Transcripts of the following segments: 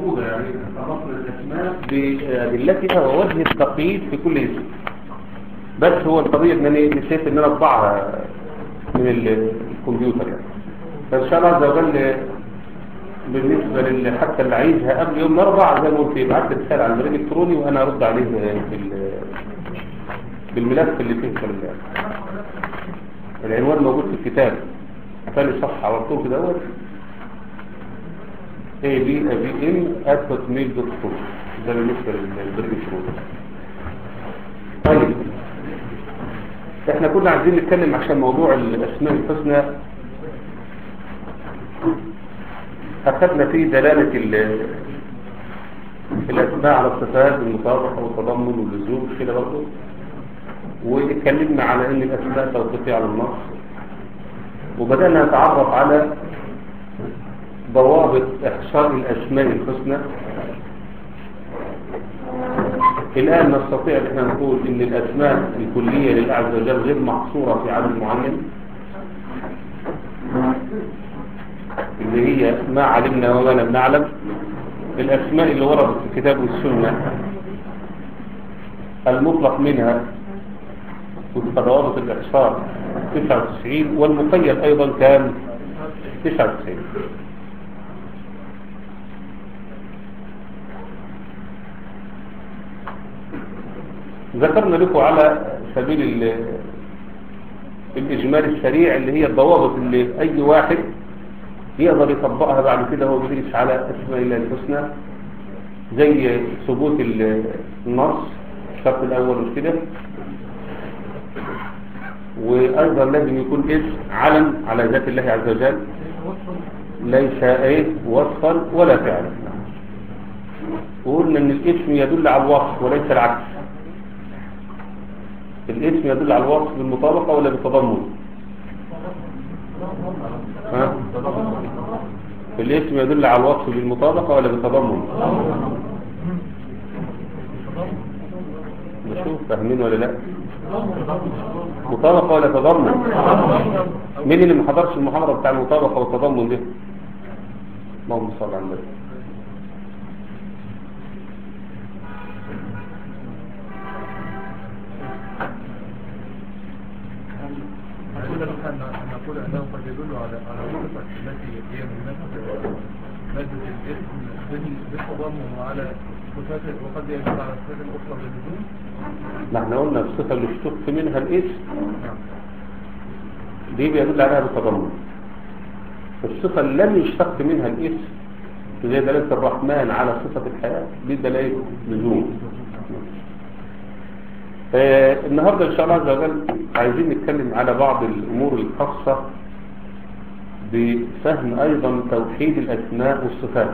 موجودة يعني تعرفنا الأسماء بأدلتها ووجه التقييد في كل اسم بس هو القضية ان انا نسيت ان انا اطبعها من الكمبيوتر يعني فان شاء الله عز وجل بالنسبة لل حتى اللي عايزها قبل يوم الاربعاء زي ما قلت يبعت لي رسالة على البريد الالكتروني وانا ارد عليه بال بالملف اللي فيه كلام يعني. العنوان موجود في الكتاب ثاني صفحة على طول كده اول اي بي بي ام ات ميل دوت كوم ده بالنسبة للبريد الالكتروني طيب احنا كنا عايزين نتكلم عشان موضوع الاسماء الحسنى اخذنا فيه دلالة الاسماء على الصفات المطابقة والتضمن واللزوم كده برضه واتكلمنا على ان الاسماء توقيفية على النص وبدأنا نتعرف على ضوابط احصاء الاسماء الحسنى الآن نستطيع ان احنا نقول ان الاسماء الكلية لله عز وجل غير محصورة في عدد معين اللي هي ما علمنا وما لم نعلم الاسماء اللي وردت في الكتاب والسنة المطلق منها وفق ضوابط الاحصاء 99 والمقيد ايضا كان 99 ذكرنا لكم على سبيل الإجمال السريع اللي هي الضوابط اللي أي واحد يقدر يطبقها بعد كده هو بيدرس على أسماء الله الحسنى زي ثبوت النص الشرط الأول مش كده وأيضا لازم يكون اسم علم على ذات الله عز وجل ليس ايه وصفا ولا فعلا وقلنا ان الاسم يدل على الوصف وليس العكس الاسم يدل على الوصف بالمطابقة ولا بالتضمن ها؟ الاسم يدل على الوصف بالمطابقة ولا بالتضمن نشوف فاهمين ولا لا مطابقة ولا تضمن مين اللي ما حضرش المحاضرة بتاع المطابقة والتضمن ده اللهم صل على النبي نقول أنه قد يدل على على الصفة التي هي من مادة مادة الاسم بالتضمن وعلى صفات وقد يدل على صفات أخرى باللزوم ما احنا قلنا الصفة اللي اشتق منها الاسم دي بيدل عليها بالتضمن الصفة اللي لم يشتق منها الاسم زي دلالة الرحمن على صفة الحياة دي دلالة لزوم آه النهاردة إن شاء الله عز وجل عايزين نتكلم على بعض الأمور الخاصة بفهم أيضا توحيد الأسماء والصفات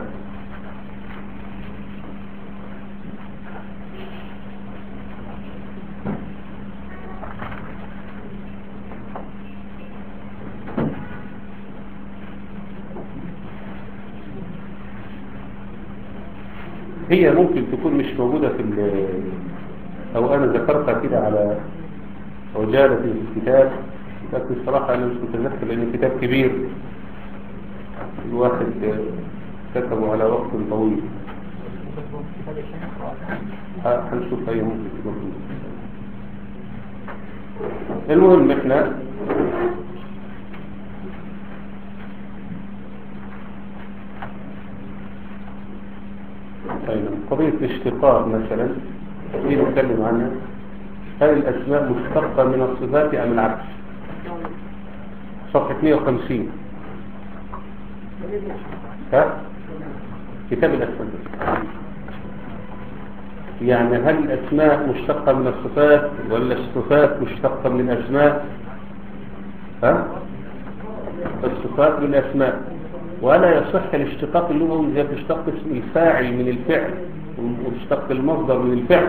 هي ممكن تكون مش موجودة في أو أنا ذكرتها كده على عجالة في الكتاب لكن الصراحة أنا مش متذكر لأن الكتاب كبير الواحد كتبه على وقت طويل هنشوف أي ممكن تكون المهم احنا طيب قضية الاشتقاق مثلا دي نتكلم عنها هل الأسماء مشتقة من الصفات أم العكس صفحة 150 ها كتاب الأسماء يعني هل الأسماء مشتقة من الصفات ولا الصفات مشتقة من الأسماء ها الصفات من الأسماء ولا يصح الاشتقاق اللغوي إذا تشتق اسم الفاعل من الفعل وتشتق المصدر من الفعل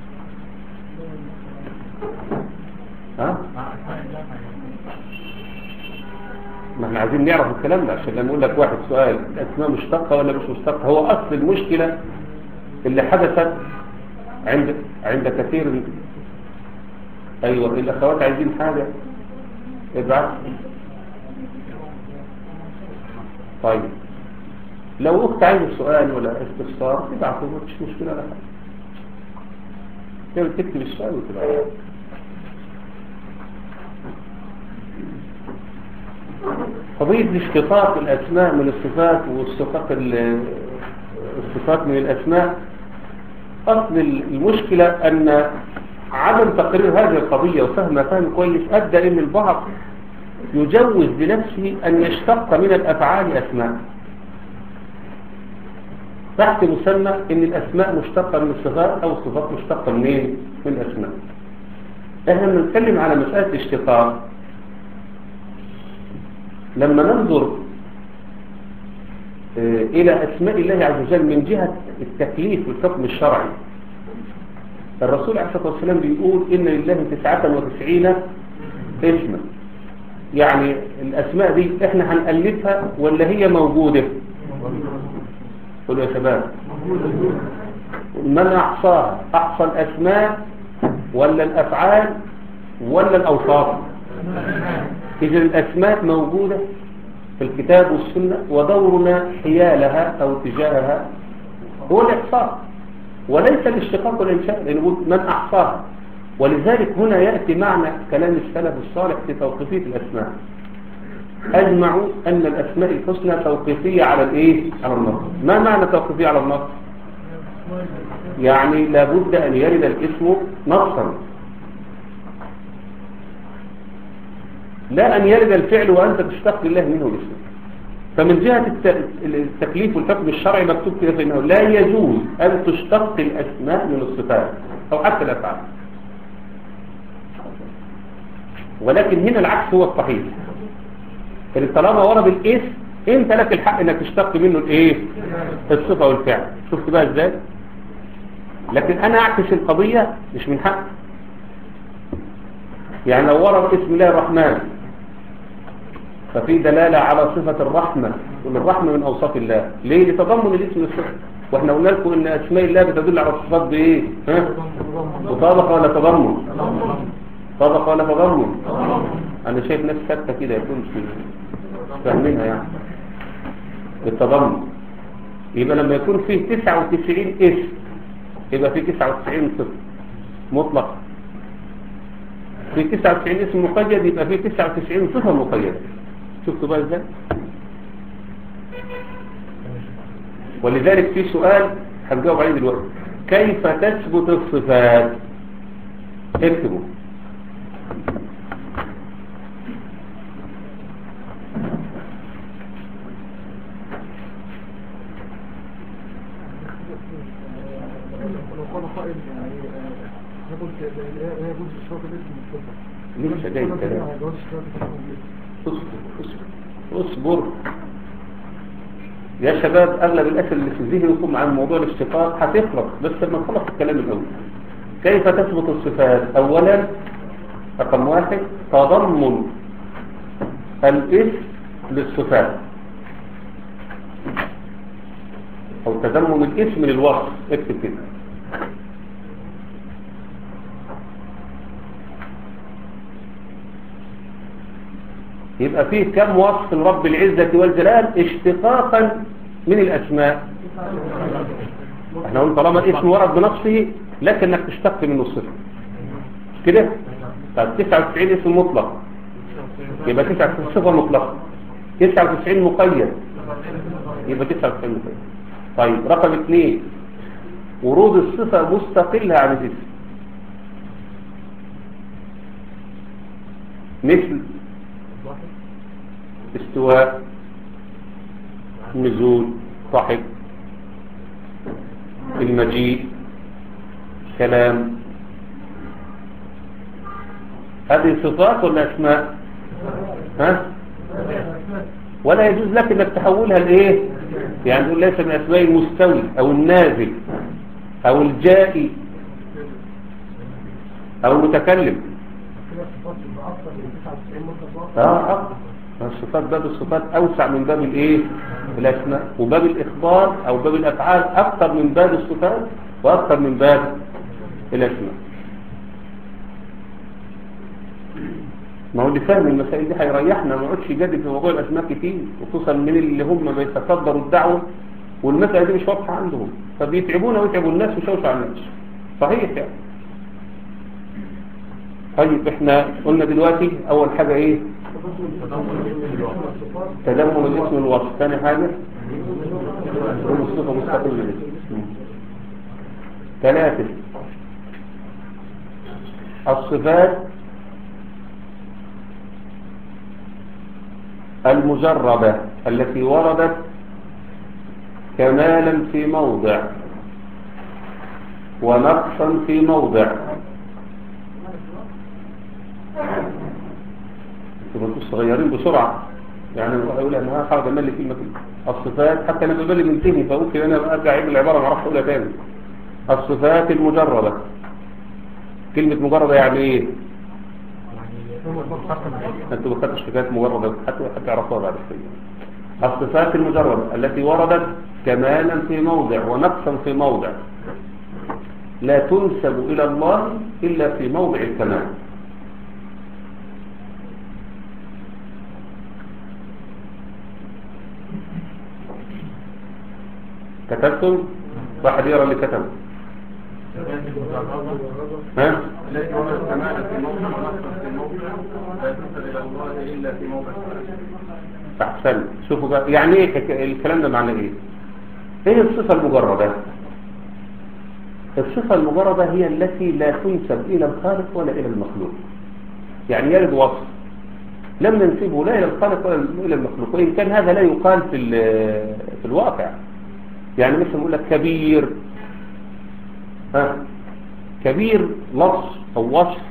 ها ما احنا عايزين نعرف الكلام ده عشان لما اقول لك واحد سؤال الاسماء مشتقه ولا مش مشتقه هو اصل المشكله اللي حدثت عند عند كثير من ايوه الاخوات عايزين حاجه ابعت طيب لو اخت عايز سؤال ولا استفسار تبعته مفيش مشكله ولا حاجه تقدر تكتب السؤال وتبعته قضية اشتقاق الأسماء من الصفات واشتقاق ال- الصفات من الأسماء أصل المشكلة أن عدم تقرير هذه القضية وفهمها فهم كويس أدى إن البعض يجوز لنفسه أن يشتق من الأفعال أسماء تحت مسمى أن الأسماء مشتقة من الصفات أو الصفات مشتقة منين؟ من الأسماء احنا بنتكلم على مسألة الاشتقاق لما ننظر آه، إلى أسماء الله عز وجل من جهة التكليف والحكم الشرعي الرسول عليه الصلاة والسلام بيقول إن لله تسعة وتسعين اسما يعني الأسماء دي إحنا هنألفها ولا هي موجودة قولوا يا شباب من أحصاها أحصى الأسماء ولا الأفعال ولا الأوصاف إذا الأسماء موجودة في الكتاب والسنة ودورنا حيالها أو تجاهها هو الإحصاء وليس الاشتقاق والإنشاء لأنه يقول من أحصاها ولذلك هنا يأتي معنى كلام السلف الصالح في توقيفية الأسماء أجمعوا أن الأسماء الحسنى توقيفية على الإيه؟ على النص ما معنى توقيفية على النص؟ يعني لابد أن يرد الاسم نصا لا أن يرد الفعل وأنت تشتق لله منه الاسم فمن جهة الت- التكليف والحكم الشرعي مكتوب كده فإنه لا يجوز أن تشتق الأسماء من الصفات أو حتى الأفعال ولكن هنا العكس هو الصحيح يعني طالما ورد الاسم انت لك الحق انك تشتق منه الايه الصفه والفعل شفت بقى ازاي لكن انا اعكس القضيه مش من حق يعني لو ورد اسم الله الرحمن ففي دلاله على صفه الرحمه وان الرحمه من اوصاف الله ليه لتضمن الاسم والصفه واحنا قلنا لكم ان اسماء الله بتدل على الصفات بايه ها مطابقه ولا تضمن طبقة ولا تضمن انا شايف ناس ثابته كده يكون مش فاهمينها يعني بالتضمن يبقى لما يكون فيه 99 اسم يبقى فيه 99 صفر مطلق في 99 اسم مقيد يبقى فيه 99 صفة مقيدة شفتوا بقى ازاي ولذلك في سؤال هنجاوب عليه دلوقتي كيف تثبت الصفات اكتبوا لو قال قائل يعني آه، يقول ك- لا لا يجوز اشتراك الاسم والصفة لسه جاي يقول كده الكلام. ما يجوز اشتراك الاسم والاسم. اصبر اصبر اصبر يا شباب اغلب الاسئله اللي في ذهنكم عن موضوع الاشتقاق هتخلص بس لما نخلص الكلام الاول كيف تثبت الصفات اولا رقم واحد تضمن الاسم للصفات او تضمن الاسم للوصف اكتب كده يبقى فيه كم وصف لرب العزة والجلال اشتقاقا من الأسماء احنا قلنا طالما الاسم ورد بنفسه لكن انك تشتق منه الصفة مش كده طيب 99 اسم مطلق يبقى 99 صفة مطلقة 99 مقيد يبقى 99 مقيد طيب رقم اثنين ورود الصفة مستقلة عن الاسم مثل استواء نزول صحب المجيء كلام هذه صفات ولا اسماء ها ولا يجوز لك انك تحولها لايه يعني تقول ليس من اسماء المستوي او النازل او الجائي او المتكلم كده الصفات يبقى اكثر من 99 مطلق اه اه الصفات باب الصفات اوسع من باب الايه الاسماء وباب الاخبار او باب الافعال اكثر من باب الصفات واكثر من باب الاسماء ما هو اللي فاهم المسائل دي هيريحنا ما يقعدش يجادل في موضوع الاسماء كتير وخصوصا من اللي هم بيتصدروا الدعوه والمسألة دي مش واضحة عندهم فبيتعبونا ويتعبوا الناس ويشوشوا على الناس صحيح يعني طيب احنا قلنا دلوقتي اول حاجة ايه تدمر الاسم الوصف ثاني حاجة الصفة مستقل بالاسم ثلاثة الصفات المجربة التي وردت كمالا في موضع ونقصا في موضع انتوا صغيرين بسرعة يعني اقول انا هحاول املي كلمة الصفات حتى انا ببالي منتهي فممكن انا ارجع اعيد العبارة ما اعرفش اقولها تاني الصفات المجردة كلمة مجردة يعني ايه انتوا ما خدتش حكايات مجردة حتى حتى عرفوها بعد شوية الصفات المجردة التي وردت كمالا في موضع ونقصا في موضع لا تنسب إلى الله إلا في موضع الكمال كتبتم واحد يرى اللي كتب ها التي وردت كمالا في موضع ونقصا في موضع لا تنسب الى الله الا في موضع احسن شوفوا بقى يعني ايه حك- الكلام ده معناه ايه ايه الصفة المجردة الصفة المجردة هي التي لا تنسب الى الخالق ولا الى المخلوق يعني يرد وصف لم ننسبه لا الى الخالق ولا الى المخلوق وان كان هذا لا يقال في ال- في الواقع يعني مثلا نقول لك كبير ها كبير لفظ او وصف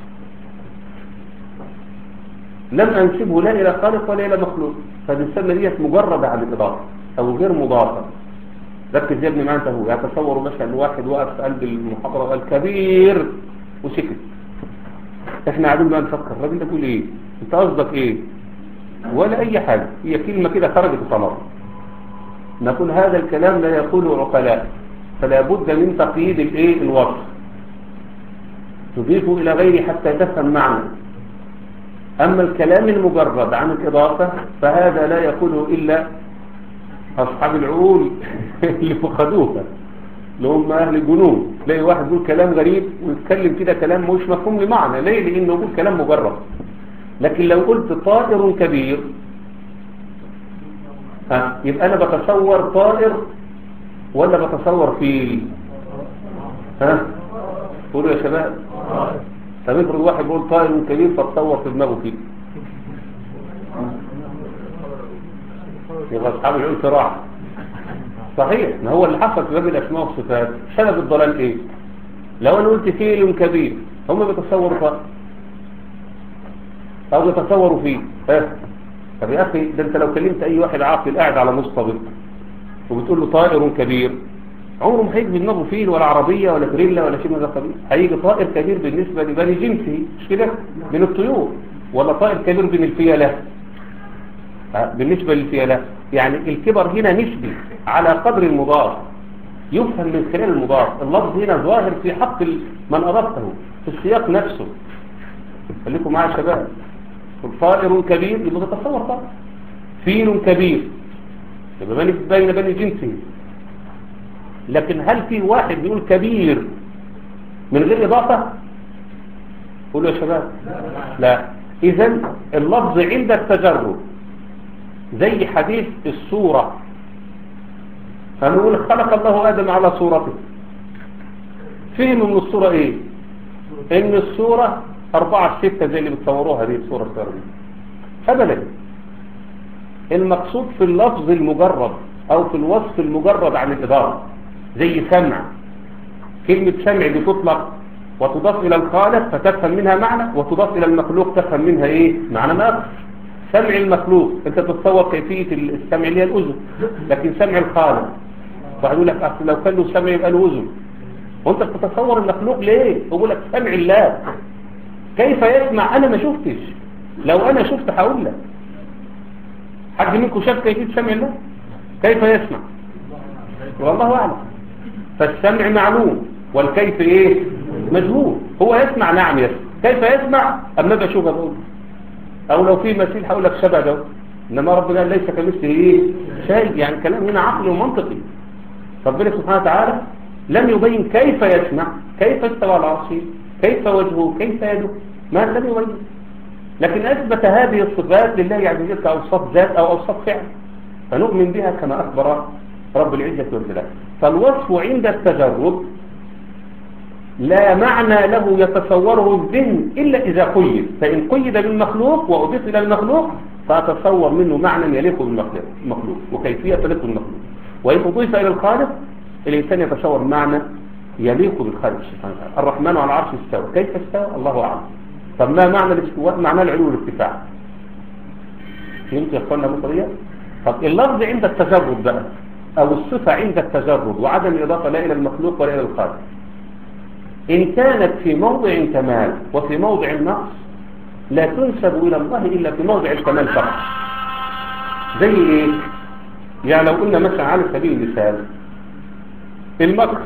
لم أنسبه لا إلى خالق ولا إلى مخلوق فبنسمى ديت مجرد عن الإضافة أو غير مضافة ركز يا ابني معايا انت هو يتصوروا مثلا واحد واقف في قلب المحاضرة وقال كبير وسكت احنا قاعدين بقى نفكر الراجل ده بيقول ايه انت قصدك ايه ولا اي حاجة هي كلمة كده خرجت وخلاص نقول هذا الكلام لا يقوله عقلاء فلا بد من تقييد الايه الوصف تضيفه الى غيره حتى تفهم معنى أما الكلام المجرد عن الإضافة فهذا لا يقوله إلا أصحاب العقول اللي فقدوها اللي هم أهل الجنون تلاقي واحد يقول كلام غريب ويتكلم كده كلام مش مفهوم لمعنى ليه لأنه يقول كلام مجرد لكن لو قلت طائر كبير ها يبقى أنا بتصور طائر ولا بتصور فيل ها قولوا يا شباب طب افرض واحد بيقول طائر كبير فتصور في دماغه فيه يبقى اصحاب العلم صراحه صحيح ما هو اللي حصل في باب الاسماء والصفات سبب الضلال ايه لو انا قلت فيل كبير هم بيتصوروا طائر او بيتصوروا فيه ها طب يا اخي ده انت لو كلمت اي واحد عاقل قاعد على مصطبط وبتقول له طائر كبير عمره ما هيجي في دماغه فيل ولا عربية ولا تريلا ولا شيء من هذا القبيل هيجي طائر كبير بالنسبة لبني جنسه مش كده من الطيور ولا طائر كبير بين الفيلة آه، بالنسبة للفيلة يعني الكبر هنا نسبي على قدر المضاف يفهم من خلال المضاف اللفظ هنا ظاهر في حق ال- من أضفته في السياق نفسه خليكم معايا يا شباب طائر كبير يبقى تتصور طائر فيل كبير يبقى بني بين بني جنسه لكن هل في واحد بيقول كبير من غير إضافة قولوا يا شباب لا إذن اللفظ عند التجرد زي حديث الصورة فنقول خلق الله آدم على صورته فهم من الصورة إيه إن الصورة أربعة ستة زي اللي بتصوروها دي الصورة الصورة دي أبدا المقصود في اللفظ المجرد أو في الوصف المجرد عن الإضافة زي سمع كلمة سمع دي تطلق وتضاف إلى الخالق فتفهم منها معنى وتضاف إلى المخلوق تفهم منها إيه معنى ما أخر سمع المخلوق أنت تتصور كيفية السمع اللي هي الأذن لكن سمع الخالق واحد يقول لك أصل لو كان له سمع يبقى له أذن وأنت بتتصور المخلوق ليه يقول لك سمع الله كيف يسمع أنا ما شفتش لو أنا شفت هقول لك حد منكم شاف كيفية سمع الله كيف يسمع والله أعلم فالسمع معلوم والكيف ايه مجهول هو يسمع نعم يسمع كيف يسمع اما بشوف بقول او لو في مثيل هقول لك شبه ده انما ربنا قال ليس كمثله ايه شيء يعني كلام هنا عقلي ومنطقي ربنا سبحانه وتعالى لم يبين كيف يسمع كيف استوى على عرشه كيف وجهه كيف يده ما لم يبين لكن أثبت هذه الصفات لله عز وجل كأوصاف ذات أو أوصاف فعل فنؤمن بها كما أخبر رب العزة والجلال فالوصف عند التجرد لا معنى له يتصوره الذهن إلا إذا قيد فإن قيد بالمخلوق وأضيف إلى المخلوق فأتصور منه معنى يليق بالمخلوق وكيفية تليق بالمخلوق وإن أضيف إلى الخالق الإنسان يتصور معنى يليق بالخالق سبحانه وتعالى الرحمن على العرش استوى كيف استوى الله أعلم طب ما معنى الاستواء معناه العلو والارتفاع فهمت يا اخوانا ابو طريقه طب اللفظ عند التجرد بقى او الصفه عند التجرد وعدم الاضافه لا الى المخلوق ولا الى الخالق ان كانت في موضع كمال وفي موضع النقص لا تنسب الى الله الا في موضع الكمال فقط زي ايه يعني لو قلنا مثلا على سبيل المثال المكر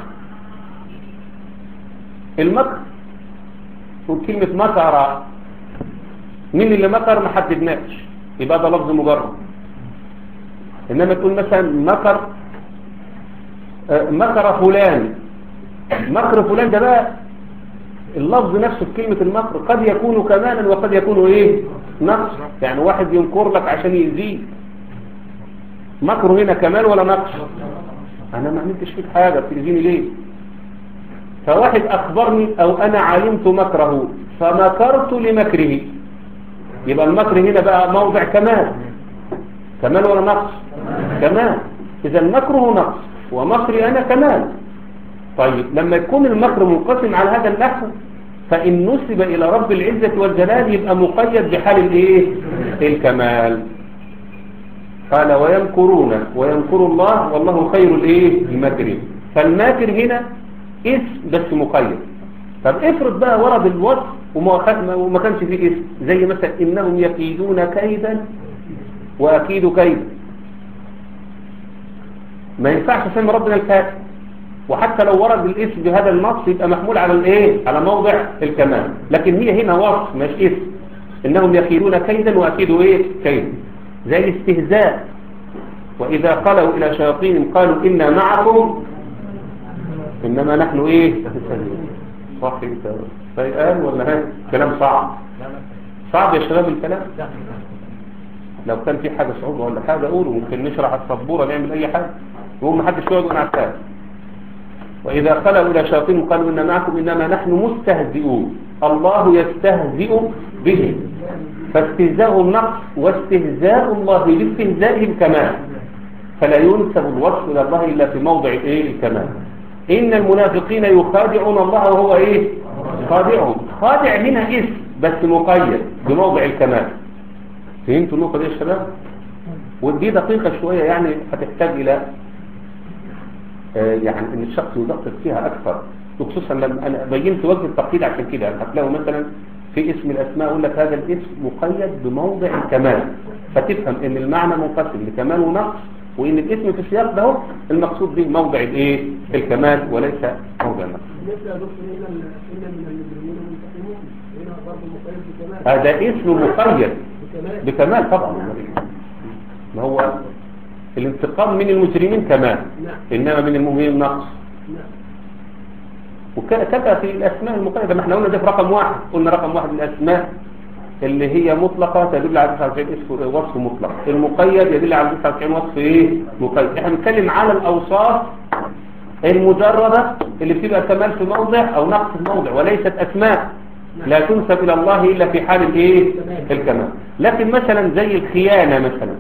المكر وكلمة مكر مين اللي مكر ما حددناش يبقى ده لفظ مجرد انما تقول مثلا مكر آه، مكر فلان مكر فلان ده بقى اللفظ نفسه في كلمة المكر قد يكون كمالا وقد يكون ايه نقص يعني واحد ينكر لك عشان يأذيك مكر هنا كمال ولا نقص انا ما عملتش فيك حاجة بتأذيني ليه فواحد أخبرني أو أنا علمت مكره فمكرت لمكره يبقى المكر هنا بقى موضع كمال كمال ولا نقص كمال إذا مكره نقص ومكري أنا كمال طيب لما يكون المكر منقسم على هذا النحو فإن نسب إلى رب العزة والجلال يبقى مقيد بحال الإيه الكمال قال ويمكرون ويمكر الله والله خير الإيه الماكرين فالماكر هنا اسم بس مقيد طب افرض بقى ورد الوصف وما خد- وما كانش فيه اسم زي مثلا انهم يكيدون كيدا واكيد كيدا ما ينفعش اسم ربنا الكافر وحتى لو ورد الاسم بهذا النص يبقى محمول على الايه على موضع الكمال لكن هي هنا وصف مش اسم انهم يكيدون كيدا واكيد ايه كيدا زي الاستهزاء واذا خلوا الى شياطين قالوا انا معكم إنما نحن إيه صح انت فيقال ولا ها كلام صعب صعب يا شباب الكلام لو كان في حاجة صعوبة ولا حاجة قولوا ممكن نشرح السبورة نعمل أي حاجة وهم محدش يقعد وانا عارفها وإذا خلوا إلى شياطين قالوا إن معكم إنما نحن مستهزئون الله يستهزئ به فاستهزاء النقص واستهزاء الله باستهزائه الكمال فلا ينسب الوصف إلى الله إلا في موضع إيه الكمال إن المنافقين يخادعون الله وهو إيه خادعهم خادع هنا اسم بس مقيد بموضع الكمال فهمتوا النقطة دي يا شباب ودي دقيقة شوية يعني هتحتاج إلى آه، يعني ان الشخص يدقق فيها اكثر وخصوصا لما انا بينت وجه التقييد عشان كده يعني هتلاقوا مثلا في اسم الاسماء يقول لك هذا الاسم مقيد بموضع الكمال فتفهم ان المعنى منقسم لكمال ونقص وان الاسم في السياق ده هو المقصود به موضع الايه الكمال وليس موضع النقص بالنسبه يا دكتور هنا ال- هنا من المجرمين المنتقمون هنا برضه مقيد بكمال هذا اسم مقيد بكمال بكمال طبعا ما هو الانتقام من المجرمين كمال نعم انما من المؤمنين نقص نعم وكذا في الأسماء المقيدة ما احنا قلنا ده في رقم واحد قلنا رقم واحد من الأسماء اللي هي مطلقة تدل على 99 اسم وصف مطلق المقيد يدل على 99 وصف ايه مقيد احنا بنتكلم على الأوصاف المجردة اللي بتبقى كمال في موضع أو نقص في موضع وليست أسماء لا تنسب إلى الله إلا في حال الايه الكمال لكن مثلا زي الخيانة مثلا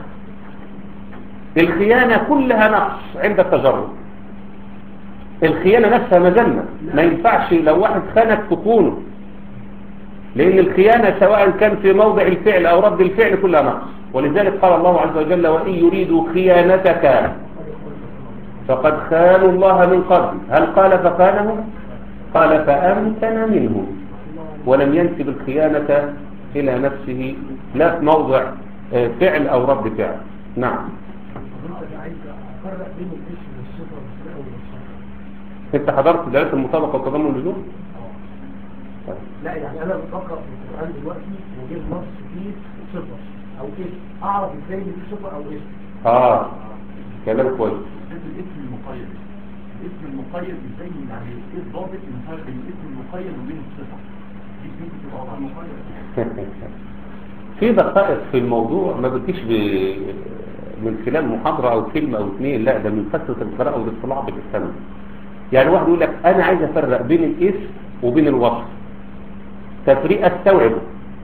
الخيانة كلها نقص عند التجرد الخيانة نفسها مذمة ما ينفعش لو واحد خانك تكونه لأن الخيانة سواء كان في موضع الفعل أو رد الفعل كلها نقص ولذلك قال الله عز وجل وإن يريدوا خيانتك فقد خانوا الله من قبل هل قال فخانه قال فأمكن منه ولم ينسب الخيانة إلى نفسه لا في موضع آه، فعل أو رد فعل نعم انت عايز افرق بين الاسم والصفه والاسماء والصفات انت حضرت دلالة المطابقة وتضمن اللزوم طيب. لا يعني انا بفكر في القران دلوقتي وجيب نص فيه صفه او اسم اعرف ازاي ان دي صفه او اسم اه كلام كويس ده الاسم المقيد الاسم المقيد ازاي يعني ايه الضابط من فرق بين الاسم المقيد وبين الصفه دي ممكن تبقى واضحه المقيد في دقائق في الموضوع ما بتجيش ب- من خلال محاضرة أو كلمة أو اثنين لا ده من كثرة القراءة والاطلاع بالسنة يعني واحد يقول لك أنا عايز أفرق بين الاسم وبين الوصف تفريق استوعبه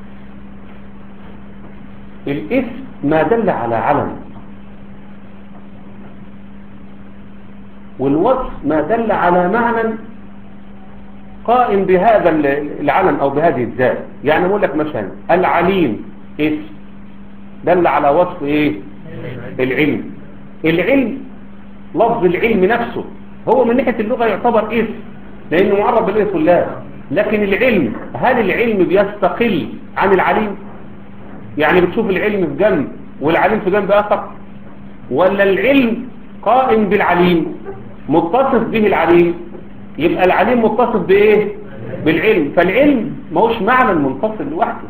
الاسم ما دل على علم والوصف ما دل على معنى قائم بهذا العلم أو بهذه الذات يعني أقول لك مثلا العليم اسم دل على وصف إيه العلم العلم لفظ العلم نفسه هو من ناحية اللغة يعتبر اسم لأنه معرب بالاسم الله لكن العلم هل العلم بيستقل عن العليم يعني بتشوف العلم في جنب والعليم في جنب آخر ولا العلم قائم بالعليم متصف به العليم يبقى العليم متصف بايه بالعلم فالعلم ما هوش معنى منفصل لوحده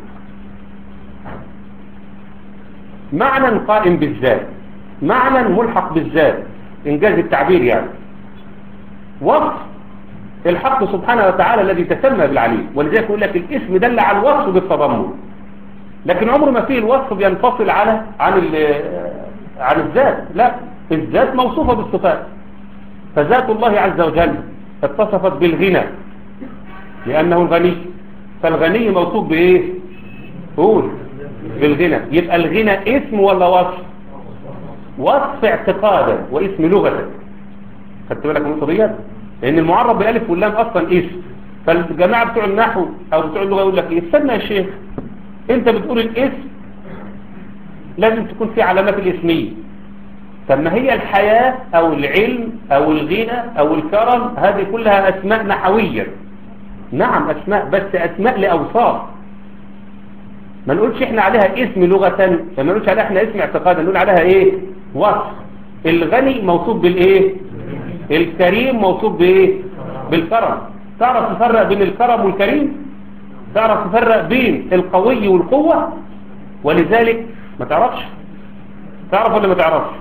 معنى قائم بالذات معنى ملحق بالذات انجاز التعبير يعني وصف الحق سبحانه وتعالى الذي تسمى بالعليم ولذلك يقول لك الاسم دل على الوصف بالتضمن لكن عمر ما فيه الوصف بينفصل على عن عن الذات لا الذات موصوفة بالصفات فذات الله عز وجل اتصفت بالغنى لأنه الغني فالغني موصوف بإيه قول بالغنى يبقى الغنى اسم ولا وصف وصف اعتقادا واسم لغة خدت بالك من القضية لأن المعرب بألف واللام أصلا اسم فالجماعة بتوع النحو أو بتوع اللغة يقول لك إيه استنى يا شيخ أنت بتقول الاسم لازم تكون في علامات الاسمية طب ما هي الحياة أو العلم أو الغنى أو الكرم هذه كلها أسماء نحوية نعم أسماء بس أسماء لأوصاف ما نقولش إحنا عليها اسم لغة ما نقولش عليها إحنا اسم اعتقادا نقول عليها إيه وصف الغني موصوف بالإيه الكريم موصوف بإيه بالكرم تعرف تفرق بين الكرم والكريم تعرف تفرق بين القوي والقوة ولذلك ما تعرفش تعرف ولا ما تعرفش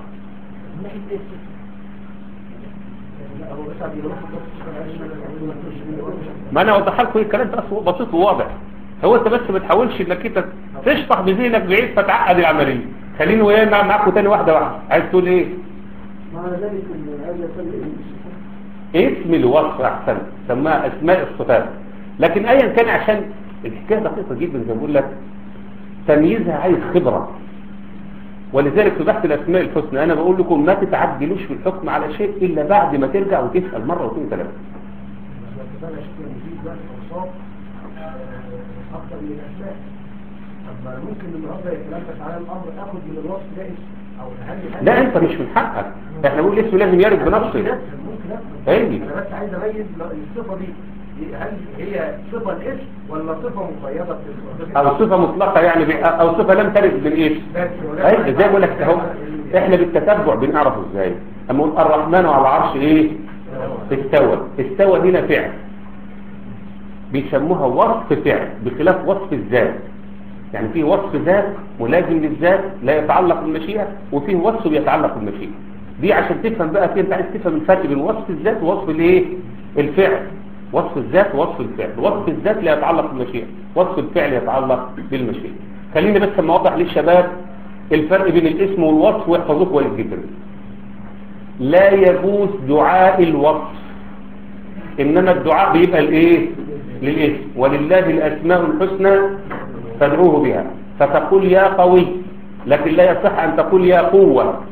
ما انا اوضح لكم الكلام ده اصلا بسيط وواضح هو انت بس ما تحاولش انك انت تشطح بذهنك بعيد فتعقد العمليه خليني ويانا معاكم تاني واحده واحده عايز تقول ايه معنى ذلك ان هذا يسمى اسم الوصف احسن سماها اسماء الصفات لكن ايا كان عشان الحكايه دقيقه جدا زي ما بقول لك تمييزها عايز خبره ولذلك في بحث الاسماء الحسنى انا بقول لكم ما تتعجلوش في الحكم على شيء الا بعد ما ترجع وتسال مره واثنين وثلاثه انا شكل مفيد بس اوصاف اكثر من الاسماء طب ممكن النهارده يتلبس على الامر اخد من الوصف ده اسم او هل لا انت مش من حقك احنا بنقول اسمه لازم يرد بنفسه ممكن أفهم. ايوه انا بس عايز اميز الصفه دي هل هي صفه الاسم ولا صفه مقيده بالصفه او صفه مطلقه يعني ب- او صفه لم ترد بالايه ايوه زي ما بقول لك اهو احنا بالتتبع بنعرف ازاي اما نقول الرحمن على العرش ايه استوى استوى هنا فعل بيسموها وصف فعل بخلاف وصف الذات يعني في وصف ذات ملازم للذات لا يتعلق بالمشيئة وفيه وصف بيتعلق بالمشيئة دي عشان تفهم بقى في انت عايز تفهم الفرق بين وصف الذات ووصف الايه الفعل وصف الذات ووصف الفعل وصف الذات لا يتعلق بالمشيئة وصف الفعل يتعلق بالمشيئة خليني بس اما اوضح للشباب الفرق بين الاسم والوصف ويحفظوه كويس جدا لا يجوز دعاء الوصف انما الدعاء بيبقى الايه للاسم ولله الاسماء الحسنى فادعوه بها فتقول يا قوي لكن لا يصح ان تقول يا قوة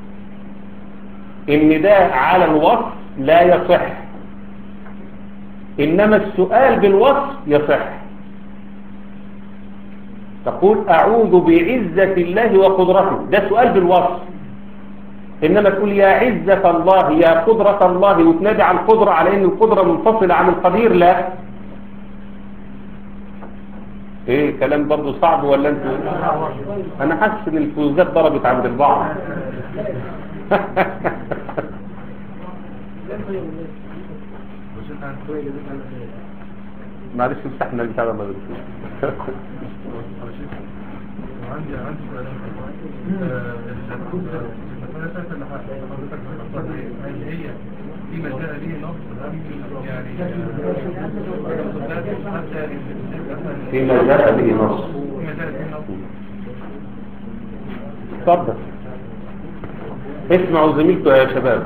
النداء على الوصف لا يصح انما السؤال بالوصف يصح تقول اعوذ بعزة الله وقدرته ده سؤال بالوصف إنما تقول يا عزة الله يا قدرة الله وتنادي عن القدرة على إن القدرة منفصلة عن القدير لا إيه كلام برضو صعب ولا أنت أنا حاسس إن الفوزات ضربت عند البعض معلش مسحنا البتاع ده ما بنشوف عندي عندي سؤالين آه، الصفات المثلثات اللي حضرتك ذكرتها دي، هل هي في ما جاء به نص أم يعني المثلثات حتى مثلا فيما جاء به نص فيما جاء به نص اتفضل اسمعوا زميلكم يا شباب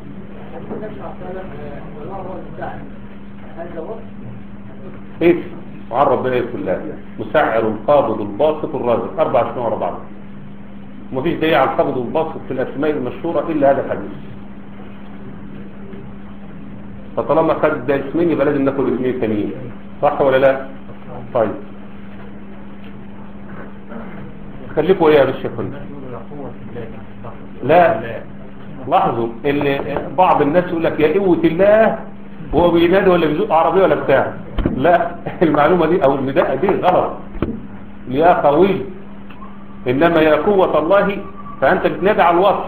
ايه وعن ربنا كلها مسعر القابض الباسط الرازق اربع اسماء ورا بعض ومفيش دليل على القابض والباسط في الاسماء المشهوره الا هذا الحديث فطالما خد ده اسمين يبقى لازم ناخد اسمين ثانيين صح ولا لا طيب خليكوا ايه يا باشا كله لا لاحظوا ان بعض الناس يقول لك يا قوة الله هو بينادي ولا بيزق عربية ولا بتاع لا المعلومة دي او النداء دي غلط يا قوي انما يا قوة الله فانت بتنادي على الوصف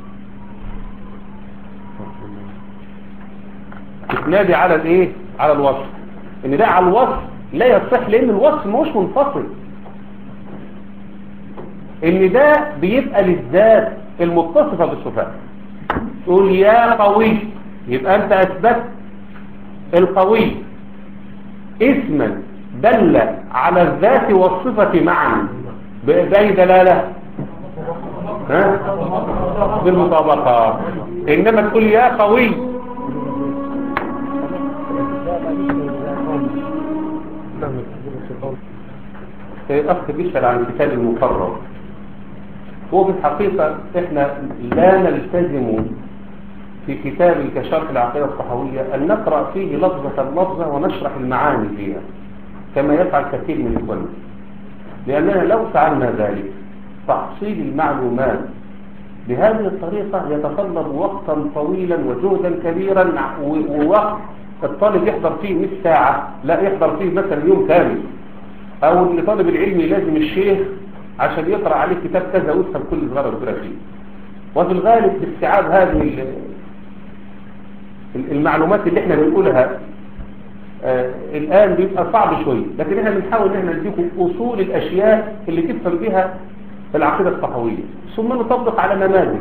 بتنادي على الايه على الوصف النداء على الوصف لا يصح لان الوصف مش منفصل النداء بيبقى للذات المتصفة بالصفات تقول يا قوي يبقى انت اثبت القوي اسما دل على الذات والصفة معا بأي دلالة ها بالمطابقة انما تقول يا قوي اخ بيسأل عن الكتاب المقرر هو في الحقيقة احنا لا نلتزم في كتاب كشرح العقيدة الصحوية أن نقرأ فيه لفظة لفظة ونشرح المعاني فيها كما يفعل كثير من الكل لأننا لو فعلنا ذلك تحصيل المعلومات بهذه الطريقة يتطلب وقتا طويلا وجهدا كبيرا ووقت الطالب يحضر فيه 100 ساعة لا يحضر فيه مثلا يوم كامل أو اللي طالب العلم لازم الشيخ عشان يقرأ عليه كتاب كذا ويفهم كل صغيرة وكبيرة فيه وفي الغالب باستيعاب هذه المعلومات اللي احنا بنقولها آه الآن بيبقى صعب شوية لكن احنا بنحاول ان احنا نديكم أصول الأشياء اللي تفهم بها العقيدة الصحوية ثم نطبق على نماذج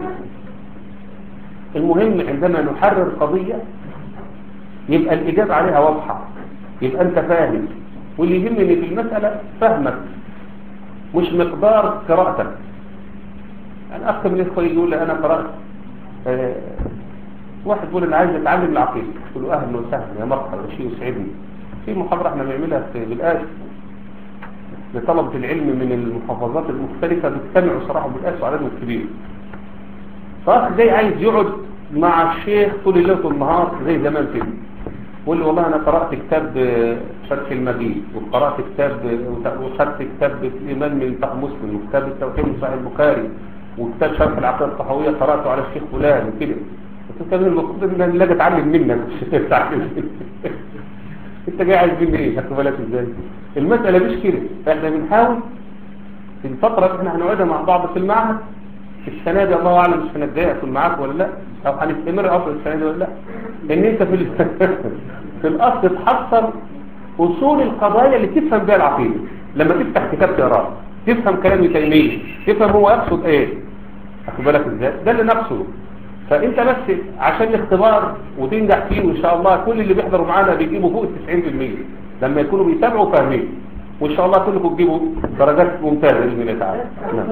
المهم عندما نحرر قضية يبقى الإجابة عليها واضحة يبقى أنت فاهم واللي يهمني في المسألة فهمك مش مقدار قراءتك يعني أخ من الإخوة يقول لي أنا قرأت آه واحد يقول أنا عايز أتعلم العقيدة قلت له أهلا وسهلا يا مرحبا شيء يسعدني في محاضرة احنا بنعملها في بالآس لطلبة العلم من المحافظات المختلفة بيجتمعوا صراحة بالآس وعددهم كبير فأخ جاي عايز يقعد مع الشيخ طول الليل والنهار زي زمان كده يقول لي والله أنا قرأت كتاب فتح المجيد وقرأت كتاب وخدت كتاب الإيمان من صحيح مسلم وكتاب التوحيد من صحيح البخاري وكتاب شرح العقيدة الصحوية قرأته على الشيخ فلان وكده قلت له المفروض ان انا لاجي اتعلم منك مش اتعلم انت جاي عايز مني ايه خدت بالك ازاي المسألة مش كده احنا بنحاول في الفترة اللي احنا هنقعدها مع بعض في المعهد السنة دي الله اعلم السنة الجاية اكون معاك ولا لا او هنستمر اصلا السنة دي ولا لا ان انت في في الاصل تحصل اصول القضايا اللي تفهم بها العقيدة لما تفتح كتاب تقراه تفهم كلام ابن تيميه تفهم هو يقصد ايه خد بالك ازاي ده اللي نقصده فانت بس عشان الاختبار وتنجح فيه وان شاء الله كل اللي بيحضروا معانا بيجيبوا فوق ال 90% لما يكونوا بيتابعوا فاهمين وان شاء الله كلكم تجيبوا درجات ممتازه باذن الله تعالى نعم.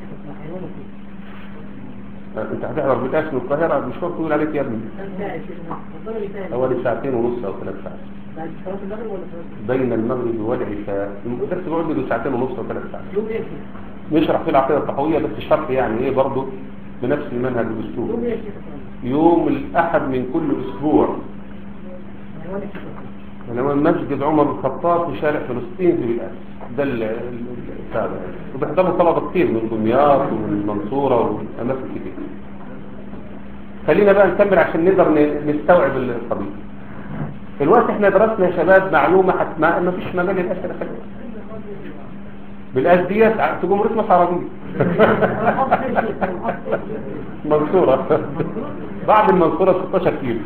انت هتحضر بالقاس من القاهره مشوار طويل عليك يا ابني حوالي ساعتين ونص او ثلاث ساعات بين المغرب والعشاء الدرس بيقعد له ساعتين ونص او ثلاث ساعات نشرح فيه العقيده الصحويه بس شرح يعني ايه برضه بنفس المنهج والاسلوب يوم الاحد من كل اسبوع اللي هو مسجد عمر بن الخطاب في شارع فلسطين في بالآس ده السابع وبيحضروا طلبة كتير من دمياط ومن المنصورة وأماكن كتير خلينا بقى نكمل عشان نقدر نستوعب القضية الوقت احنا درسنا يا شباب معلومة ما ما فيش مجال للأسئلة خلينا بالآس ديت في جمهورية مصر عربية منصورة بعد المنصورة 16 كيلو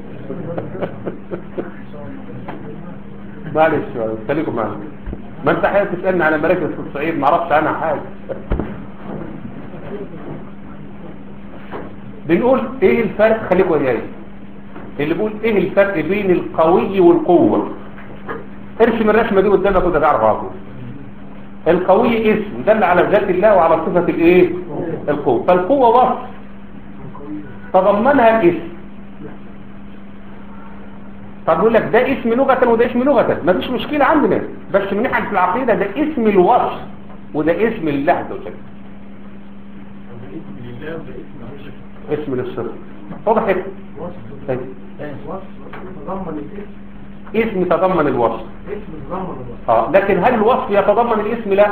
معلش خليكم معنا ما انت حابب تسألني على مراكز في الصعيد ما اعرفش عنها حاجة بنقول ايه الفرق خليك وياي اللي بيقول ايه الفرق بين القوي والقوة ارسم الرسمة دي قدامك كده تعرف على طول القوي اسم دل على ذات الله وعلى صفة الايه القوة فالقوة وصف تضمنها الاسم طب يقول لك ده اسم لغة وده اسم لغة مفيش مشكلة عندنا بس من ناحية العقيدة ده اسم الوصف وده اسم الله عز وجل اسم لله وده اسم الله اسم للصفة وضحت طيب. وصف تضمن الاسم اسم تضمن الوصف اسم تضمن الوصف اه لكن هل الوصف يتضمن الاسم لا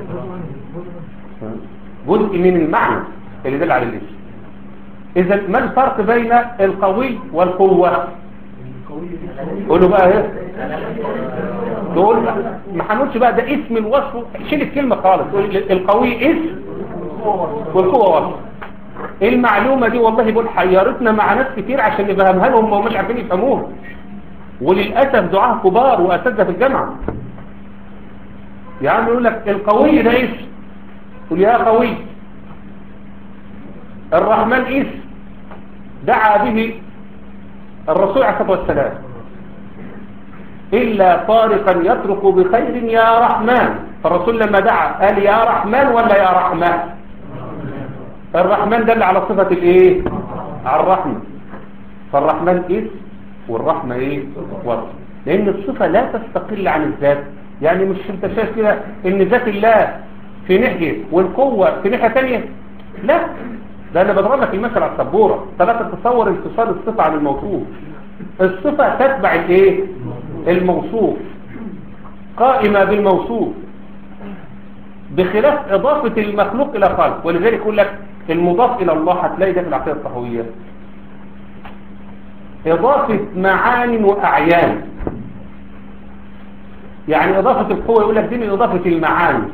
جزء من المعنى اللي دل على الاسم اذا ما الفرق بين القوي والقوة القوي دي قولوا بقى ايه تقول ما هنقولش بقى ده اسم الوصف شيل الكلمة خالص قول القوي اسم والقوة وصف المعلومة دي والله بقول حيرتنا مع ناس كتير عشان نفهمها لهم وهم مش عارفين يفهموها وللأسف دعاة كبار وأساتذة في الجامعة يعني يقول لك القوي ده اسم قل يا قوي الرحمن اسم دعا به الرسول عليه الصلاة والسلام إلا طارقا يترك بخير يا رحمن فالرسول لما دعا قال يا رحمن ولا يا رحمن الرحمن دل على صفة الايه على الرحمة فالرحمن اسم والرحمة ايه وصف لان الصفة لا تستقل عن الذات يعني مش انت شايف كده ان ذات الله في ناحية والقوة في ناحية تانية لا ده انا بضرب لك المثل على السبورة فلا تتصور انفصال الصفة عن الموصوف الصفة تتبع الايه الموصوف قائمة بالموصوف بخلاف إضافة المخلوق إلى خالق ولذلك يقول لك المضاف إلى الله هتلاقي ده في العقيدة الصحوية إضافة معان وأعيان يعني إضافة القوة يقول لك دي من إضافة المعاني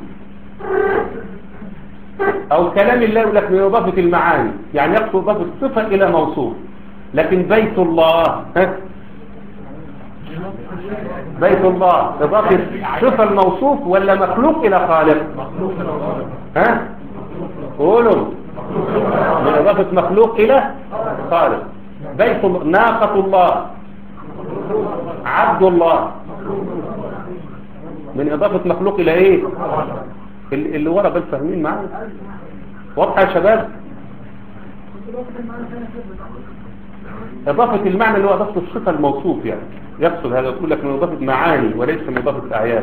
أو كلام الله يقول لك من إضافة المعاني يعني يقصد إضافة صفة إلى موصوف لكن بيت الله ها؟ بيت الله إضافة صفة الموصوف ولا مخلوق إلى خالق ها قولوا من إضافة مخلوق إلى خالق بيت الله ناقة الله عبد الله من إضافة مخلوق إلى إيه اللي اللي ورا بل فاهمين معايا واضحة يا شباب إضافة المعنى اللي هو إضافة الصفة الموصوف يعني يقصد هذا يقول لك من إضافة معاني وليس من إضافة أعيان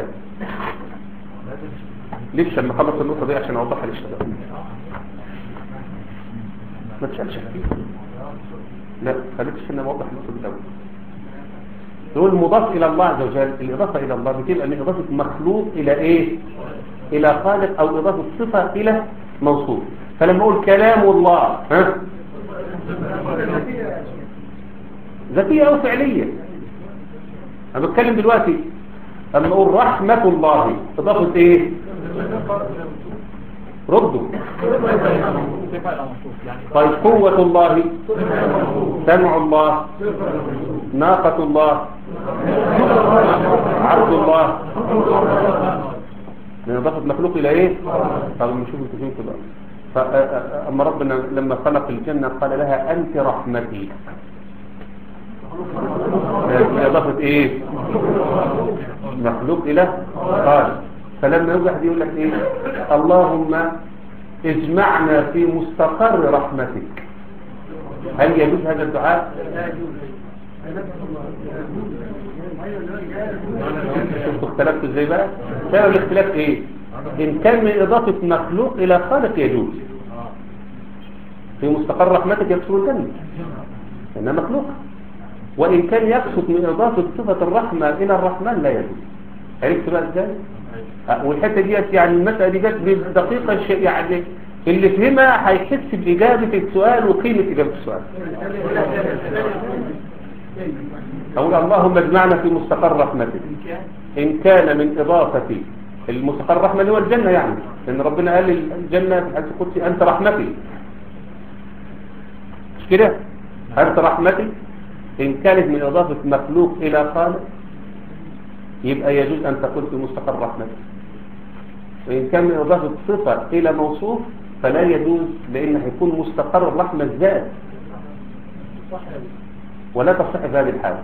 لسه لما خلص النقطة دي عشان أوضحها للشباب ما تسألش فيه لا خليك عشان أوضح النقطة دي الأول يقول المضاف إلى الله عز وجل الإضافة إلى الله بتبقى من إضافة مخلوق إلى إيه إلى خالق أو إضافة صفة إلى موصوف فلما أقول كلام الله ها ذاتية أو فعلية أنا بتكلم دلوقتي أما أقول رحمة الله إضافة إيه ردوا طيب قوة الله سمع الله ناقة الله عبد الله من إضافة مخلوق إلى إيه طب نشوف انتوا فين كده فأما ربنا لما خلق الجنة قال لها أنت رحمتي من إضافة إيه مخلوق إلى قال فلما يوجد واحد يقول لك إيه اللهم اجمعنا في مستقر رحمتك هل يجوز هذا الدعاء شفتوا اختلفتوا ازاي بقى سبب الاختلاف ايه ان كان من اضافة مخلوق الى خالق يجوز في مستقر رحمتك يقصد الجنة انها مخلوق وان كان يقصد من اضافة صفة الرحمة الى الرحمن لا يجوز عرفت بقى ازاي أه، والحته ديت يعني المساله دي جت بدقيقه ش- يعني اللي فهمها هيحس باجابه السؤال وقيمه اجابه السؤال اقول اللهم اجمعنا في مستقر رحمتك ان كان من اضافه المستقر الرحمه اللي هو الجنه يعني ان ربنا قال الجنه في الحديث القدسي انت رحمتي مش كده انت رحمتي ان كانت من اضافه مخلوق الى خالق يبقى يجوز أن تقول في مستقر رحمته وإن كان من إضافة صفة إلى موصوف فلا يجوز لأن هيكون مستقر الرحمة الذات ولا تصح في هذه الحالة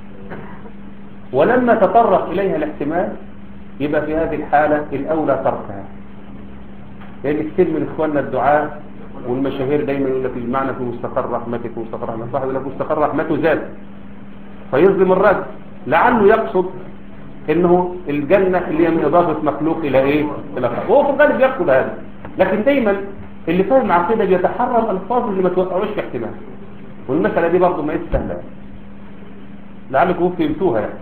ولما تطرق إليها الاحتمال يبقى في هذه الحالة الأولى تركها لأن كثير من إخواننا الدعاء والمشاهير دايما يقول لك المعنى في مستقر رحمتك مستقر رحمتك صاحب يقول لك مستقر رحمته زاد فيظلم الرجل لعله يقصد انه الجنة اللي هي من اضافة مخلوق الى ايه الى خلق هو في الغالب يقصد هذا لكن دايما اللي فاهم عقيدة بيتحرى الالفاظ اللي ما توقعوش في احتمال والمسألة دي برضه ما هيش سهلة لعلكم فهمتوها يعني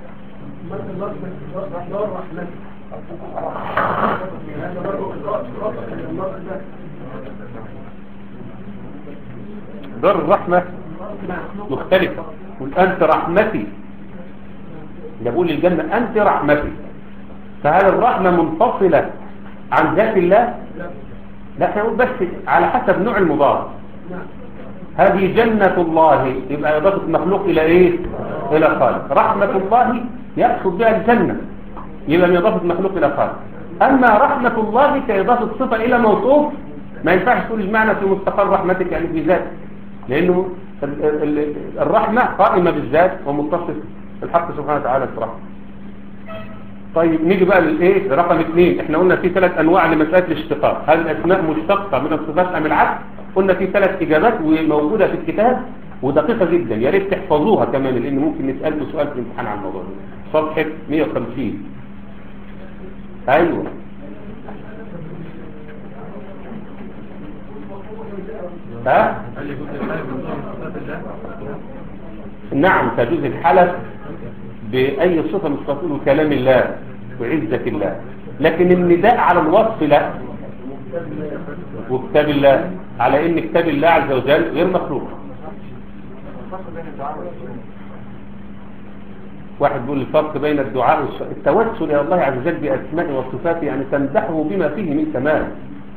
دار الرحمة مختلفة قل أنت رحمتي ده بقول للجنة أنت رحمتي فهل الرحمة منفصلة عن ذات الله لا احنا نقول بس على حسب نوع المضاد هذه جنة الله يبقى إضافة مخلوق إلى إيه إلى خالق رحمة الله يقصد بها الجنة يبقى من إضافة مخلوق إلى خالق أما رحمة الله كإضافة صفة إلى موصوف ما ينفعش تقول المعنى في مستقر رحمتك يعني في ذات لأنه ال- ال- ال- الرحمة قائمة بالذات ومتصف الحق سبحانه وتعالى في رحمة طيب نيجي بقى للايه رقم اثنين احنا قلنا في ثلاث انواع لمسألة الاشتقاق هل الاسماء مشتقة من الصفات ام العكس قلنا في ثلاث اجابات وموجودة في الكتاب ودقيقة جدا يا ريت تحفظوها كمان لان ممكن نسألكم سؤال في الامتحان عن الموضوع ده صفحة 150 ايوه ها هل يجوز الحلف من صفات الله؟ نعم تجوز الحلف بأي صفة من صفات كلام الله وعزة الله لكن النداء على الوصف لا وكتاب الله على ان كتاب الله عز وجل غير مخلوق واحد بيقول الفرق بين الدعاء والس- التوسل الى الله عز وجل باسمائه وصفاته يعني تمدحه بما فيه من كمال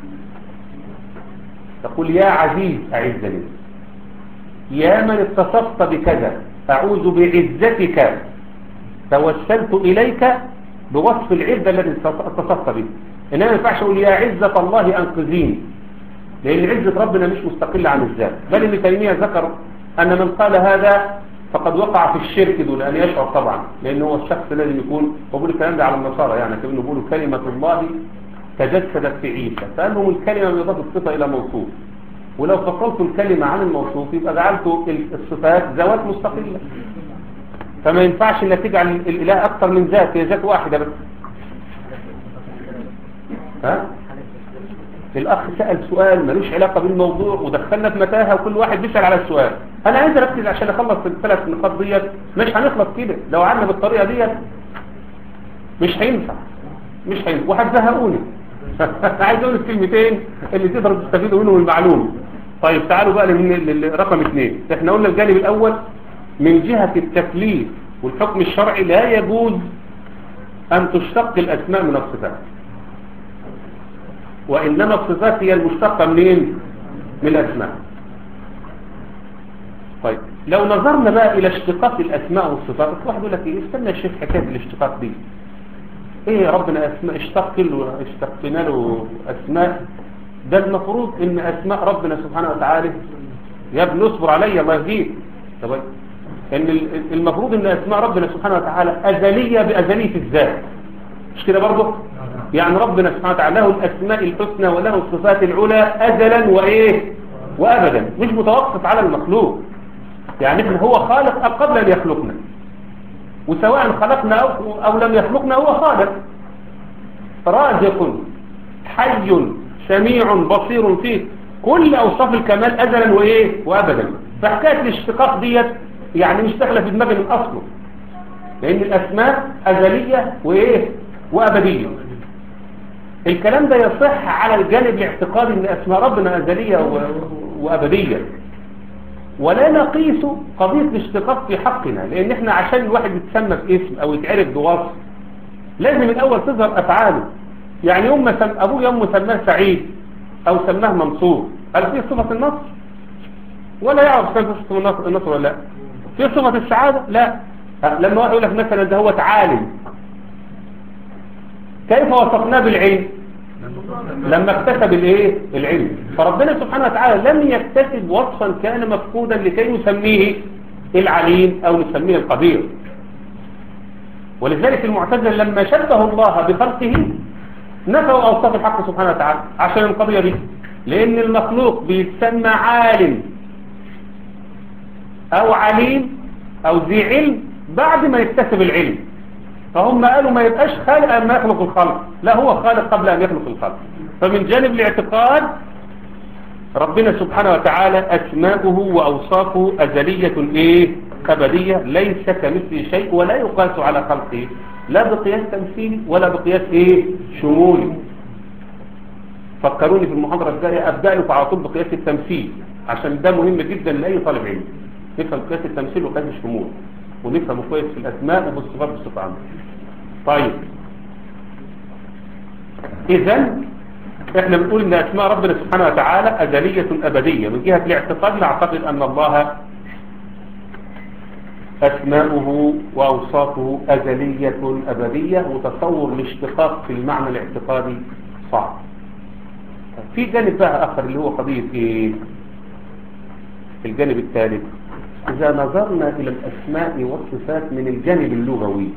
تقول يا عزيز اعزني يا من اتصفت بكذا أعوذ بعزتك توسلت إليك بوصف العزة الذي اتصفت به إنما ما ينفعش أقول يا عزة الله أنقذيني لأن عزة ربنا مش مستقلة عن الذات بل ابن تيمية ذكر أن من قال هذا فقد وقع في الشرك دون أن يشعر طبعا لأنه هو الشخص لازم يكون وبقول الكلام ده على النصارى يعني كانوا بيقولوا كلمة الله تجسدت في عيسى فأنهم الكلمة بإضافة الصفة إلى موصوف ولو فصلت الكلمة عن الموصوف يبقى جعلت الصفات ذوات مستقلة فما ينفعش انك تجعل الاله اكثر من ذات هي ذات واحدة بس ها الاخ سأل سؤال ملوش علاقة بالموضوع ودخلنا في متاهة وكل واحد بيسأل على السؤال انا عايز اركز عشان اخلص الثلاث نقاط ديت مش هنخلص كده لو قعدنا بالطريقة ديت مش هينفع مش هينفع وهتزهقوني عايز اقول الكلمتين اللي تقدروا تستفيدوا منهم المعلومة طيب تعالوا بقى من رقم اثنين احنا قلنا الجانب الاول من جهة التكليف والحكم الشرعي لا يجوز ان تشتق الاسماء من الصفات وانما الصفات هي المشتقة منين من الاسماء طيب لو نظرنا بقى الى اشتقاق الاسماء والصفات واحد يقول لك ايه استنى يا شيخ حكايه الاشتقاق دي ايه يا ربنا اسماء اشتق له اشتقنا له اسماء ده المفروض ان اسماء ربنا سبحانه وتعالى يا ابن اصبر علي الله يهديك طب ان المفروض ان اسماء ربنا سبحانه وتعالى ازليه بازليه الذات مش كده برضه يعني ربنا سبحانه وتعالى له الاسماء الحسنى وله الصفات العلى ازلا وايه وابدا مش متوقف على المخلوق يعني احنا هو خالق قبل ان يخلقنا وسواء خلقنا أو, أو لم يخلقنا هو خالق رازق حي سميع بصير فيه كل أوصاف الكمال أزلا وإيه وأبدا فحكاية الاشتقاق ديت يعني مش داخله في دماغي من أصله لأن الأسماء أزلية وإيه وأبدية الكلام ده يصح على الجانب الاعتقادي ان أسماء ربنا أزلية وأبدية ولا نقيس قضية الاشتقاق في حقنا لان احنا عشان الواحد يتسمى باسم او يتعرف بوصف لازم الاول تظهر افعاله يعني يوم ما سم... ابوه يوم سماه سعيد او سماه منصور هل في صفة النصر ولا يعرف كان في صفة النصر ولا لا في صفة السعادة لا لما واحد يقول لك مثلا ده هو عالم كيف وصفناه بالعلم لما اكتسب الايه العلم فربنا سبحانه وتعالى لم يكتسب وصفا كان مفقودا لكي نسميه العليم او نسميه القدير ولذلك المعتزله لما شبهوا الله بخلقه نفوا اوصاف الحق سبحانه وتعالى عشان القضيه دي لان المخلوق بيتسمى عالم او عليم او ذي علم بعد ما يكتسب العلم فهم قالوا ما يبقاش خالق أما يخلق الخلق لا هو خالق قبل أن يخلق الخلق فمن جانب الاعتقاد ربنا سبحانه وتعالى أسماؤه وأوصافه أزلية إيه أبدية ليس كمثل شيء ولا يقاس على خلقه لا بقياس تمثيل ولا بقياس إيه شمول فكروني في المحاضرة الجاية أبدأ لكم على طول بقياس التمثيل عشان ده مهم جدا لأي طالب علم نفهم قياس التمثيل وقياس الشمول ونفهمه كويس في الأسماء وبالصفات بصفة عامة طيب إذا احنا بنقول ان اسماء ربنا سبحانه وتعالى ازلية ابدية من جهة الاعتقاد نعتقد ان الله اسماؤه واوصافه ازلية ابدية وتصور الاشتقاق في المعنى الاعتقادي صعب في جانب بقى اخر اللي هو قضية ايه في الجانب الثالث اذا نظرنا الى الاسماء والصفات من الجانب اللغوي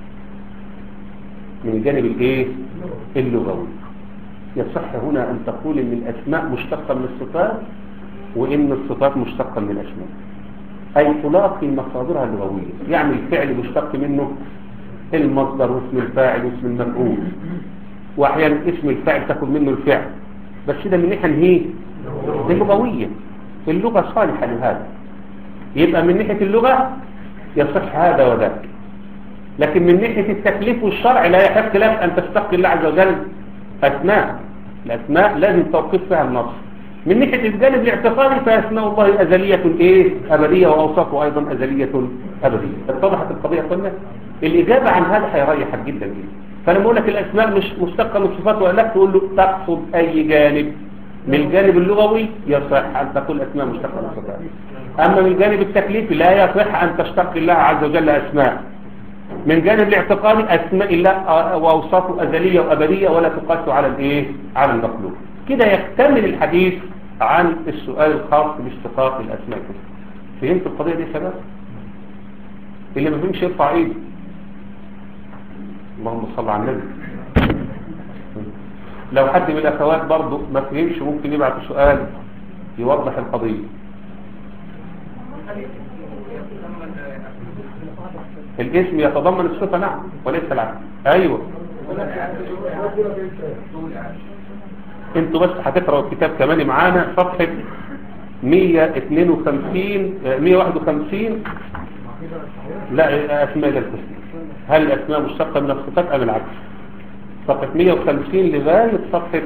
من الجانب الايه اللغوي يصح هنا أن تقول إن الأسماء مشتقة من الصفات وإن الصفات مشتقة من الأسماء أي تلاقي مصادرها اللغوية يعني الفعل مشتق منه المصدر واسم الفاعل واسم المفعول وأحيانا اسم الفاعل تاخد منه الفعل بس ده من ناحية هي دي لغوية اللغة صالحة لهذا يبقى من ناحية اللغة يصح هذا وذاك لكن من ناحية التكليف والشرع لا يحق لك أن تشتق الله عز وجل أسماء الأسماء لازم توقف فيها النص من ناحية الجانب الاعتقادي فأسماء الله أزلية إيه أبدية وأوصافه أيضا أزلية أبدية اتضحت القضية قلنا الإجابة عن هذا هيريحك جدا جدا فلما أقول لك الأسماء مش مشتقة من صفات ولا تقول له تقصد أي جانب من الجانب اللغوي يصح أن تقول أسماء مشتقة من صفات أما من الجانب التكليفي لا يصح أن تشتق الله عز وجل أسماء من جانب الاعتقادي أسماء الله وأوصافه أزلية وأبدية ولا تقاس على الإيه؟ على المخلوق كده يكتمل الحديث عن السؤال الخاص باشتقاق الأسماء فهمت القضية دي يا شباب؟ اللي ما فهمش يرفع ايده اللهم صل على النبي لو حد من الأخوات برضه ما فهمش ممكن يبعت سؤال يوضح القضية الاسم يتضمن الصفة نعم وليس العكس ايوه انتوا بس هتقرأوا الكتاب كمان معانا صفحة 152 151 لا اسماء الحسنى هل الاسماء مشتقة من الصفات ام العكس صفحة 150 لغاية صفحة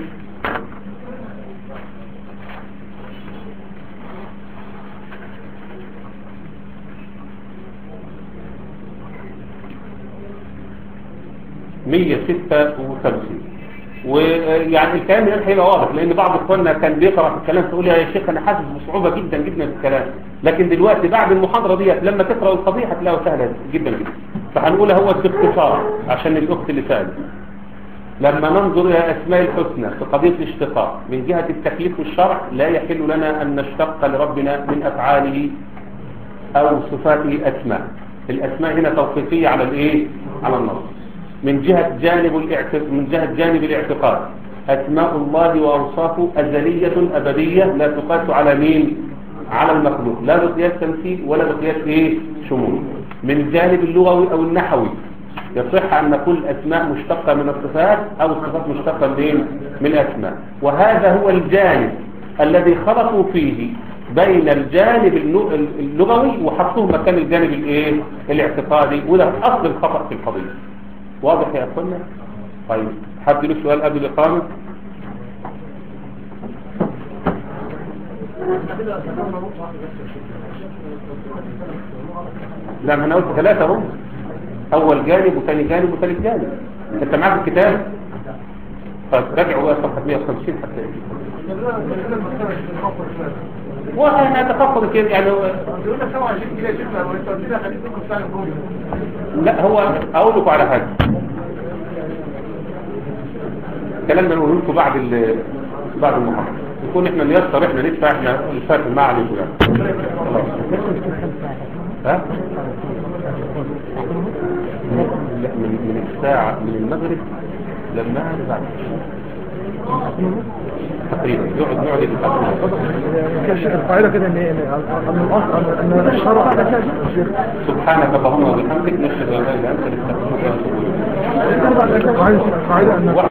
مية ستة وخمسين ويعني الكلام ده هيبقى واضح لان بعض اخواننا كان بيقرا في الكلام تقول يا شيخ انا حاسس بصعوبه جدا جدا في الكلام لكن دلوقتي بعد المحاضره ديت لما تقرا القضيه هتلاقيها سهله جدا جدا فهنقولها هو باختصار عشان الاخت اللي سالت لما ننظر الى اسماء الحسنى في قضيه الاشتقاق من جهه التكليف والشرع لا يحل لنا ان نشتق لربنا من افعاله او صفاته اسماء الاسماء هنا توقيفيه على الايه على النص من جهة جانب الاعتقاد من جهة جانب الاعتقاد أسماء الله وأوصافه أزلية أبدية لا تقاس على مين على المخلوق لا بقياس تمثيل ولا بقياس إيه شمول من الجانب اللغوي أو النحوي يصح أن نقول الأسماء مشتقة من الصفات أو الصفات مشتقة من من الأسماء وهذا هو الجانب الذي خلطوا فيه بين الجانب اللغوي وحطوه مكان الجانب الايه الاعتقادي وده أصل الخطأ في القضية واضح يا أخوانا طيب حد له سؤال قبل الإقامة لا ما انا قلت ثلاثة هم أول جانب وثاني جانب وثالث جانب أنت معاك الكتاب طيب راجعوا بقى صفحة 150 حتى وانا اتخفض كده يعني لا هو اقول لكم على حاجه الكلام ده نقول لكم بعد ال- بعد المحاضرة يكون احنا نيسر احنا ندفع احنا نشارك مع عليكم يعني خلاص. ها؟ لا من من الساعة من المغرب لما بعد تقريبا يقعد نقعد يتفق القاعدة كده ان ان الاصل ان الشرع سبحانك اللهم وبحمدك نشهد ان لا اله الا انت نستغفرك ونتوب اليك القاعدة ان